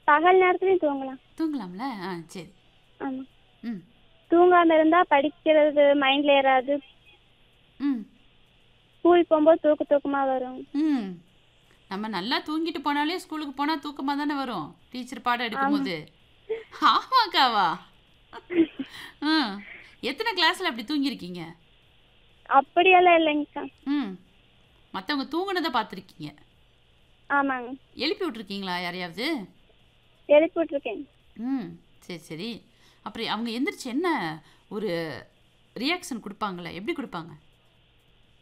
பகல் நேரத்துலையும் தூங்கலாம் தூங்கலாம்ல ஆ சரி ஆமாம் ம் தூங்காமல் இருந்தால் படிக்கிறது மைண்டில் ஏறாது ம் ஸ்கூல் போகும்போது தூக்க தூக்கமாக வரும் ம் நம்ம நல்லா தூங்கிட்டு போனாலே ஸ்கூலுக்கு போனால் தூக்கமாக தானே வரும் டீச்சர் பாடம் எடுக்கும்போது ஆமாக்காவா ம் எத்தனை கிளாஸில் அப்படி தூங்கியிருக்கீங்க அப்படியெல்லாம் இல்லைங்கக்கா ம் மற்றவங்க தூங்குனதை பார்த்துருக்கீங்க ஆமாங்க எழுப்பி விட்ருக்கீங்களா யாரையாவது எழுப்பி விட்ருக்கேன் ம் சரி சரி அப்புறம் அவங்க எந்திரிச்சு என்ன ஒரு ரியாக்ஷன் கொடுப்பாங்களே எப்படி கொடுப்பாங்க